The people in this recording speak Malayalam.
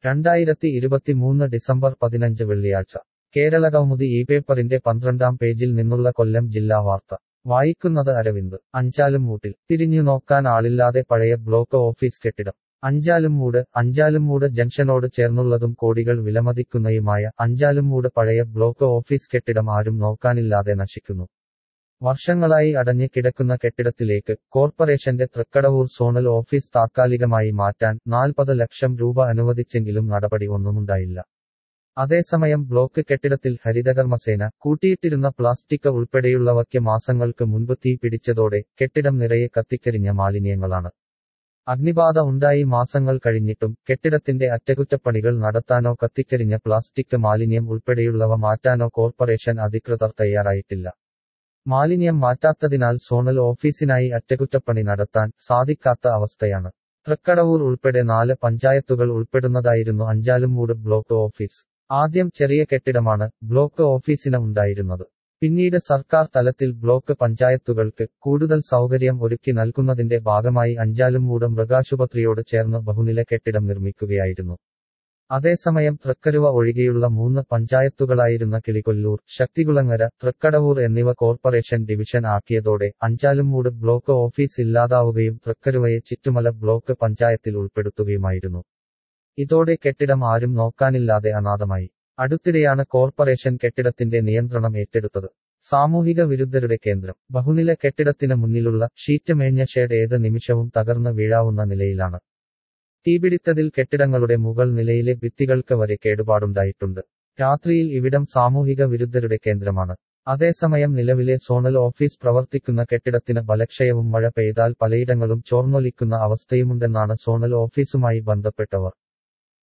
രണ്ടായിരത്തി ഇരുപത്തിമൂന്ന് ഡിസംബർ പതിനഞ്ച് വെള്ളിയാഴ്ച കേരളകൗമുദി ഈ പേപ്പറിന്റെ പന്ത്രണ്ടാം പേജിൽ നിന്നുള്ള കൊല്ലം ജില്ലാ വാർത്ത വായിക്കുന്നത് അരവിന്ദ് അഞ്ചാലുംമൂട്ടിൽ തിരിഞ്ഞു നോക്കാൻ ആളില്ലാതെ പഴയ ബ്ലോക്ക് ഓഫീസ് കെട്ടിടം അഞ്ചാലുംമൂട് അഞ്ചാലുംമൂട് ജംഗ്ഷനോട് ചേർന്നുള്ളതും കോടികൾ വിലമതിക്കുന്നതുമായ അഞ്ചാലുംമൂട് പഴയ ബ്ലോക്ക് ഓഫീസ് കെട്ടിടം ആരും നോക്കാനില്ലാതെ നശിക്കുന്നു വർഷങ്ങളായി അടഞ്ഞു കിടക്കുന്ന കെട്ടിടത്തിലേക്ക് കോർപ്പറേഷന്റെ തൃക്കടവൂർ സോണൽ ഓഫീസ് താത്കാലികമായി മാറ്റാൻ നാൽപ്പത് ലക്ഷം രൂപ അനുവദിച്ചെങ്കിലും നടപടി ഒന്നുമുണ്ടായില്ല അതേസമയം ബ്ലോക്ക് കെട്ടിടത്തിൽ ഹരിതകർമ്മസേന കൂട്ടിയിട്ടിരുന്ന പ്ലാസ്റ്റിക് ഉൾപ്പെടെയുള്ളവയ്ക്ക് മാസങ്ങൾക്ക് മുൻപ് തീ പിടിച്ചതോടെ കെട്ടിടം നിറയെ കത്തിക്കരിഞ്ഞ മാലിന്യങ്ങളാണ് അഗ്നിബാധ ഉണ്ടായി മാസങ്ങൾ കഴിഞ്ഞിട്ടും കെട്ടിടത്തിന്റെ അറ്റകുറ്റപ്പണികൾ നടത്താനോ കത്തിക്കരിഞ്ഞ പ്ലാസ്റ്റിക് മാലിന്യം ഉൾപ്പെടെയുള്ളവ മാറ്റാനോ കോർപ്പറേഷൻ അധികൃതർ തയ്യാറായിട്ടില്ല മാലിന്യം മാറ്റാത്തതിനാൽ സോണൽ ഓഫീസിനായി അറ്റകുറ്റപ്പണി നടത്താൻ സാധിക്കാത്ത അവസ്ഥയാണ് തൃക്കടവൂർ ഉൾപ്പെടെ നാല് പഞ്ചായത്തുകൾ ഉൾപ്പെടുന്നതായിരുന്നു അഞ്ചാലുംമൂട് ബ്ലോക്ക് ഓഫീസ് ആദ്യം ചെറിയ കെട്ടിടമാണ് ബ്ലോക്ക് ഓഫീസിന് ഉണ്ടായിരുന്നത് പിന്നീട് സർക്കാർ തലത്തിൽ ബ്ലോക്ക് പഞ്ചായത്തുകൾക്ക് കൂടുതൽ സൗകര്യം ഒരുക്കി നൽകുന്നതിന്റെ ഭാഗമായി അഞ്ചാലുംമൂട് മൃഗാശുപത്രിയോട് ചേർന്ന് ബഹുനില കെട്ടിടം നിർമ്മിക്കുകയായിരുന്നു അതേസമയം തൃക്കരുവ ഒഴികെയുള്ള മൂന്ന് പഞ്ചായത്തുകളായിരുന്ന കിളികൊല്ലൂർ ശക്തികുളങ്ങര തൃക്കടവൂർ എന്നിവ കോർപ്പറേഷൻ ഡിവിഷൻ ആക്കിയതോടെ അഞ്ചാലുംമൂട് ബ്ലോക്ക് ഓഫീസ് ഇല്ലാതാവുകയും തൃക്കരുവയെ ചിറ്റുമല ബ്ലോക്ക് പഞ്ചായത്തിൽ ഉൾപ്പെടുത്തുകയുമായിരുന്നു ഇതോടെ കെട്ടിടം ആരും നോക്കാനില്ലാതെ അനാഥമായി അടുത്തിടെയാണ് കോർപ്പറേഷൻ കെട്ടിടത്തിന്റെ നിയന്ത്രണം ഏറ്റെടുത്തത് സാമൂഹിക വിരുദ്ധരുടെ കേന്ദ്രം ബഹുനില കെട്ടിടത്തിന് മുന്നിലുള്ള ഷീറ്റ് മേഞ്ഞ ഷേഡ് ഏത് നിമിഷവും തകർന്ന് വീഴാവുന്ന നിലയിലാണ് തീപിടിത്തതിൽ കെട്ടിടങ്ങളുടെ മുകൾ നിലയിലെ ഭിത്തികൾക്ക് വരെ കേടുപാടുണ്ടായിട്ടുണ്ട് രാത്രിയിൽ ഇവിടം സാമൂഹിക വിരുദ്ധരുടെ കേന്ദ്രമാണ് അതേസമയം നിലവിലെ സോണൽ ഓഫീസ് പ്രവർത്തിക്കുന്ന കെട്ടിടത്തിന് ബലക്ഷയവും മഴ പെയ്താൽ പലയിടങ്ങളും ചോർന്നൊലിക്കുന്ന അവസ്ഥയുമുണ്ടെന്നാണ് സോണൽ ഓഫീസുമായി ബന്ധപ്പെട്ടവർ